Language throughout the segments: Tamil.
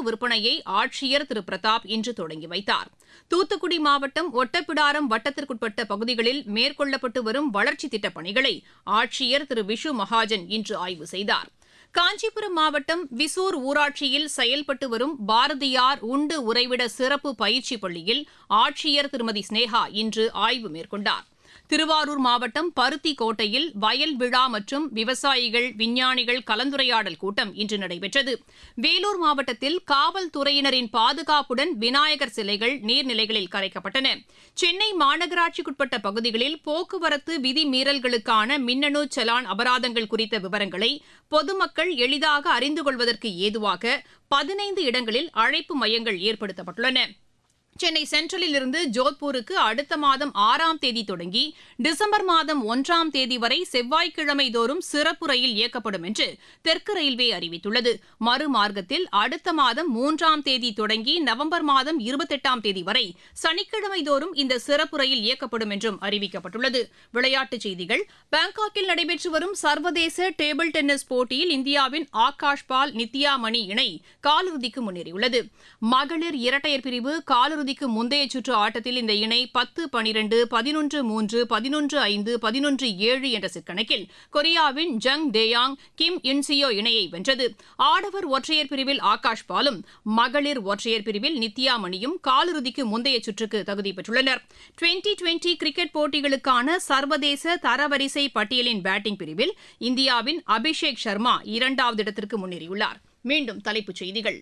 விற்பனையை ஆட்சியர் திரு பிரதாப் இன்று தொடங்கி வைத்தார் தூத்துக்குடி மாவட்டம் ஒட்டப்பிடாரம் வட்டத்திற்குட்பட்ட பகுதிகளில் மேற்கொள்ளப்பட்டு வரும் வளர்ச்சித் திட்டப் பணிகளை ஆட்சியர் திரு விஷு மகாஜன் இன்று ஆய்வு செய்தார் காஞ்சிபுரம் மாவட்டம் விசூர் ஊராட்சியில் செயல்பட்டு வரும் பாரதியார் உண்டு உறைவிட சிறப்பு பயிற்சி பள்ளியில் ஆட்சியர் திருமதி ஸ்னேகா இன்று ஆய்வு மேற்கொண்டார் திருவாரூர் மாவட்டம் பருத்தி கோட்டையில் வயல் விழா மற்றும் விவசாயிகள் விஞ்ஞானிகள் கலந்துரையாடல் கூட்டம் இன்று நடைபெற்றது வேலூர் மாவட்டத்தில் காவல்துறையினரின் பாதுகாப்புடன் விநாயகர் சிலைகள் நீர்நிலைகளில் கரைக்கப்பட்டன சென்னை மாநகராட்சிக்குட்பட்ட பகுதிகளில் போக்குவரத்து விதிமீறல்களுக்கான மின்னணு செலான் அபராதங்கள் குறித்த விவரங்களை பொதுமக்கள் எளிதாக அறிந்து கொள்வதற்கு ஏதுவாக பதினைந்து இடங்களில் அழைப்பு மையங்கள் ஏற்படுத்தப்பட்டுள்ளன சென்னை சென்ட்ரலில் இருந்து ஜோத்பூருக்கு அடுத்த மாதம் ஆறாம் தேதி தொடங்கி டிசம்பர் மாதம் ஒன்றாம் தேதி வரை செவ்வாய்க்கிழமை தோறும் சிறப்பு ரயில் இயக்கப்படும் என்று தெற்கு ரயில்வே அறிவித்துள்ளது மறுமார்க்கத்தில் அடுத்த மாதம் மூன்றாம் தேதி தொடங்கி நவம்பர் மாதம் இருபத்தெட்டாம் தேதி வரை சனிக்கிழமை தோறும் இந்த சிறப்பு ரயில் இயக்கப்படும் என்றும் அறிவிக்கப்பட்டுள்ளது விளையாட்டுச் செய்திகள் பாங்காக்கில் நடைபெற்று வரும் சர்வதேச டேபிள் டென்னிஸ் போட்டியில் இந்தியாவின் ஆகாஷ் பால் நித்யா மணி இணை காலிறுதிக்கு முன்னேறியுள்ளது மகளிர் இரட்டையர் பிரிவு காலிறுதி காலிறுதிக்கு முந்தைய சுற்று ஆட்டத்தில் இந்த இணை பத்து பனிரெண்டு பதினொன்று மூன்று பதினொன்று ஐந்து பதினொன்று ஏழு என்ற சிற்கணக்கில் கொரியாவின் ஜங் டேயாங் கிம் இன்சியோ இணையை வென்றது ஆடவர் ஒற்றையர் பிரிவில் ஆகாஷ் பாலும் மகளிர் ஒற்றையர் பிரிவில் நித்யா மணியும் காலிறுதிக்கு முந்தைய சுற்றுக்கு தகுதி பெற்றுள்ளனர் டுவெண்டி டுவெண்டி கிரிக்கெட் போட்டிகளுக்கான சர்வதேச தரவரிசை பட்டியலின் பேட்டிங் பிரிவில் இந்தியாவின் அபிஷேக் சர்மா இரண்டாவது இடத்திற்கு முன்னேறியுள்ளார் மீண்டும் தலைப்புச் செய்திகள்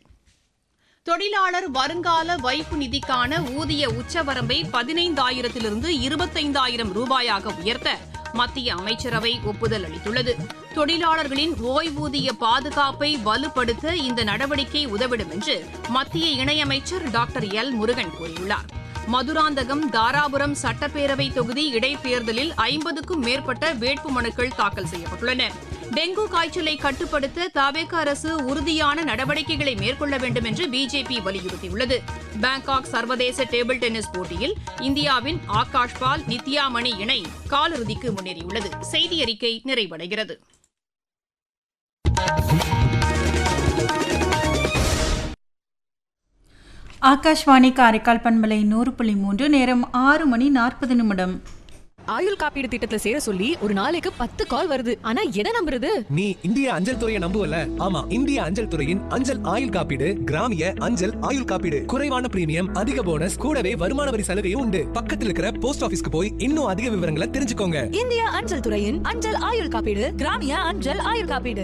தொழிலாளர் வருங்கால வைப்பு நிதிக்கான ஊதிய உச்சவரம்பை பதினைந்தாயிரத்திலிருந்து இருபத்தைந்தாயிரம் ரூபாயாக உயர்த்த மத்திய அமைச்சரவை ஒப்புதல் அளித்துள்ளது தொழிலாளர்களின் ஓய்வூதிய பாதுகாப்பை வலுப்படுத்த இந்த நடவடிக்கை உதவிடும் என்று மத்திய இணையமைச்சர் டாக்டர் எல் முருகன் கூறியுள்ளார் மதுராந்தகம் தாராபுரம் சட்டப்பேரவை தொகுதி இடைத்தேர்தலில் ஐம்பதுக்கும் மேற்பட்ட வேட்புமனுக்கள் தாக்கல் செய்யப்பட்டுள்ளன டெங்கு காய்ச்சலை கட்டுப்படுத்த தவேக அரசு உறுதியான நடவடிக்கைகளை மேற்கொள்ள வேண்டும் என்று பிஜேபி வலியுறுத்தியுள்ளது பாங்காக் சர்வதேச டேபிள் டென்னிஸ் போட்டியில் இந்தியாவின் ஆகாஷ் பால் நித்யா மணி இணை காலிறுதிக்கு முன்னேறியுள்ளது செய்தி அறிக்கை நிறைவடைகிறது ஆகாஷ்வாணி காரைக்கால் பண்பலை நூறு புள்ளி மூன்று நேரம் ஆறு மணி நாற்பது நிமிடம் ஆயுள் காப்பீடு திட்டத்துல சேர சொல்லி ஒரு நாளைக்கு பத்து கால் வருது ஆனா எதை நம்புறது நீ இந்திய அஞ்சல் துறையை நம்புவல ஆமா இந்திய அஞ்சல் துறையின் அஞ்சல் ஆயுள் காப்பீடு கிராமிய அஞ்சல் ஆயுள் காப்பீடு குறைவான பிரீமியம் அதிக போனஸ் கூடவே வருமான வரி சலுகையும் உண்டு பக்கத்துல இருக்கிற போஸ்ட் ஆபீஸ்க்கு போய் இன்னும் அதிக விவரங்களை தெரிஞ்சுக்கோங்க இந்திய அஞ்சல் துறையின் அஞ்சல் ஆயுள் காப்பீடு கிராமிய அஞ்சல் ஆயுள் காப்பீடு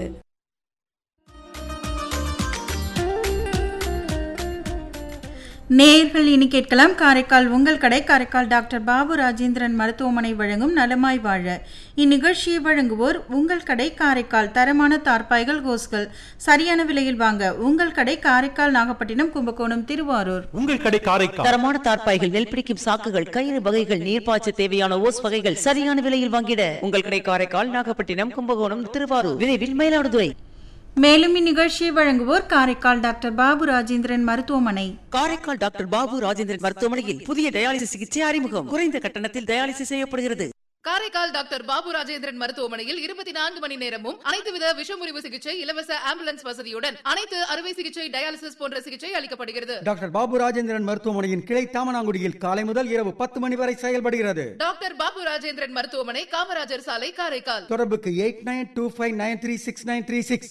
நேயர்கள் இனி கேட்கலாம் காரைக்கால் உங்கள் கடை காரைக்கால் டாக்டர் பாபு ராஜேந்திரன் மருத்துவமனை வழங்கும் நலமாய் வாழ இந்நிகழ்ச்சியை வழங்குவோர் உங்கள் கடை காரைக்கால் தரமான தார்பாய்கள் கோஸ்கள் சரியான விலையில் வாங்க உங்கள் கடை காரைக்கால் நாகப்பட்டினம் கும்பகோணம் திருவாரூர் உங்கள் கடை காரைக்கால் தரமான தார்ப்பாய்கள் நெல் பிடிக்கும் சாக்குகள் கயிறு வகைகள் நீர்ப்பாய்ச்ச தேவையான ஓஸ் வகைகள் சரியான விலையில் வாங்கிட உங்கள் கடை காரைக்கால் நாகப்பட்டினம் கும்பகோணம் திருவாரூர் விரைவில் மயிலாடுதுறை மேலும் இந்நிகழ்ச்சியை வழங்குவோர் காரைக்கால் டாக்டர் பாபு ராஜேந்திரன் மருத்துவமனை காரைக்கால் டாக்டர் பாபு ராஜேந்திரன் மருத்துவமனையில் புதிய டயாலிசிஸ் சிகிச்சை அறிமுகம் குறைந்த கட்டணத்தில் டயாலிசிஸ் செய்யப்படுகிறது காரைக்கால் டாக்டர் பாபு ராஜேந்திரன் மருத்துவமனையில் இருபத்தி நான்கு மணி நேரமும் அனைத்து வித விஷமுறிவு சிகிச்சை இலவச ஆம்புலன்ஸ் வசதியுடன் அனைத்து அறுவை சிகிச்சை டயாலிசிஸ் போன்ற சிகிச்சை அளிக்கப்படுகிறது டாக்டர் பாபு ராஜேந்திரன் மருத்துவமனையின் கிளை தாமனாங்குடியில் காலை முதல் இரவு பத்து மணி வரை செயல்படுகிறது டாக்டர் பாபு ராஜேந்திரன் மருத்துவமனை காமராஜர் சாலை காரைக்கால் தொடர்புக்கு eight nine two five nine three six nine three six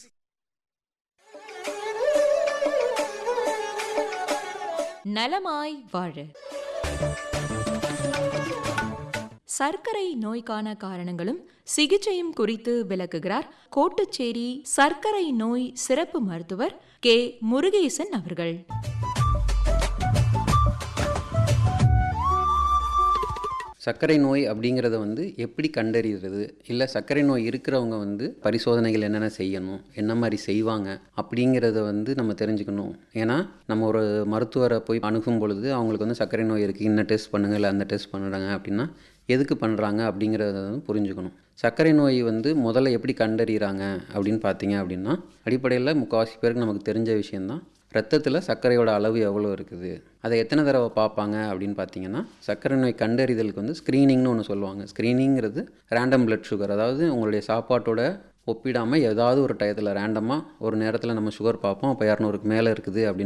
நலமாய் வாழ சர்க்கரை நோய்க்கான காரணங்களும் சிகிச்சையும் குறித்து விளக்குகிறார் கோட்டுச்சேரி சர்க்கரை நோய் சிறப்பு மருத்துவர் கே முருகேசன் அவர்கள் சர்க்கரை நோய் அப்படிங்கிறத வந்து எப்படி கண்டறிகிறது இல்லை சர்க்கரை நோய் இருக்கிறவங்க வந்து பரிசோதனைகள் என்னென்ன செய்யணும் என்ன மாதிரி செய்வாங்க அப்படிங்கிறத வந்து நம்ம தெரிஞ்சுக்கணும் ஏன்னா நம்ம ஒரு மருத்துவரை போய் அணுகும் பொழுது அவங்களுக்கு வந்து சர்க்கரை நோய் இருக்குது இந்த டெஸ்ட் பண்ணுங்க இல்லை அந்த டெஸ்ட் பண்ணுறாங்க அப்படின்னா எதுக்கு பண்ணுறாங்க அப்படிங்கிறத வந்து புரிஞ்சுக்கணும் சர்க்கரை நோய் வந்து முதல்ல எப்படி கண்டறிகிறாங்க அப்படின்னு பார்த்தீங்க அப்படின்னா அடிப்படையில் முக்கால்வாசி பேருக்கு நமக்கு தெரிஞ்ச விஷயந்தான் ரத்தத்தில் சர்க்கரையோட அளவு எவ்வளோ இருக்குது அதை எத்தனை தடவை பார்ப்பாங்க அப்படின்னு பார்த்தீங்கன்னா சர்க்கரை நோய் கண்டறிதலுக்கு வந்து ஸ்க்ரீனிங்னு ஒன்று சொல்லுவாங்க ஸ்க்ரீனிங்கிறது ரேண்டம் பிளட் சுகர் அதாவது உங்களுடைய சாப்பாட்டோட ஒப்பிடாமல் ஏதாவது ஒரு டயத்தில் ரேண்டமாக ஒரு நேரத்தில் நம்ம சுகர் பார்ப்போம் அப்போ இரநூறுக்கு மேலே இருக்குது அப்படின்னு